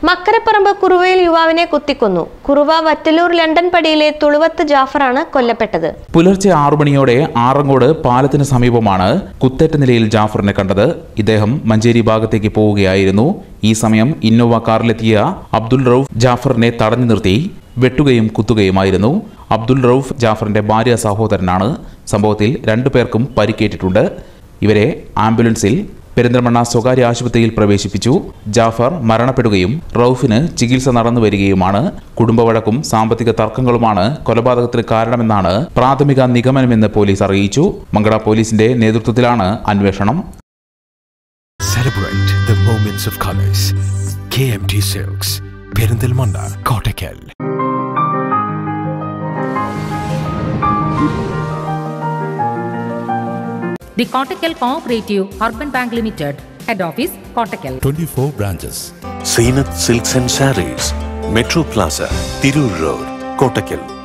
മക്കരപ്പറമ്പ് കുറുവയിൽ യുവാവിനെ കുത്തിക്കൊന്നു കുറുവ വറ്റലൂർ ലണ്ടൻ പടിയിലെ തുളുവത്ത് ജാഫറാണ് കൊല്ലപ്പെട്ടത് പുലർച്ചെ ആറു മണിയോടെ ആറങ്ങോട് പാലത്തിന് സമീപമാണ് കുത്തേറ്റ നിലയിൽ ജാഫറിനെ കണ്ടത് ഇദ്ദേഹം മഞ്ചേരി ഭാഗത്തേക്ക് പോവുകയായിരുന്നു ഈ സമയം ഇന്നോവ കാറിലെത്തിയ അബ്ദുൾ റൌഫ് ജാഫറിനെ തടഞ്ഞു നിർത്തി വെട്ടുകയും കുത്തുകയുമായിരുന്നു അബ്ദുൾ റൌഫ് ജാഫറിന്റെ ഭാര്യ സഹോദരനാണ് സംഭവത്തിൽ രണ്ടു പേർക്കും പരിക്കേറ്റിട്ടുണ്ട് ഇവരെ ആംബുലൻസിൽ പെരിന്തൽമണ്ണ സ്വകാര്യ ആശുപത്രിയിൽ പ്രവേശിപ്പിച്ചു ജാഫർ മരണപ്പെടുകയും റൌഫിന് ചികിത്സ നടന്നു വരികയുമാണ് കുടുംബവഴക്കും സാമ്പത്തിക തർക്കങ്ങളുമാണ് കൊലപാതകത്തിന് കാരണമെന്നാണ് പ്രാഥമിക നിഗമനമെന്ന് പോലീസ് അറിയിച്ചു മങ്കട പോലീസിന്റെ നേതൃത്വത്തിലാണ് അന്വേഷണം Celebrate the moments of colors. KMT Silks, Perindalmanda, Kottakkal. The Kottakkal Cooperative Urban Bank Limited, Head Office, Kottakkal. 24 branches. Seenath Silks and Sarees, Metro Plaza, Tirur Road, Kottakkal.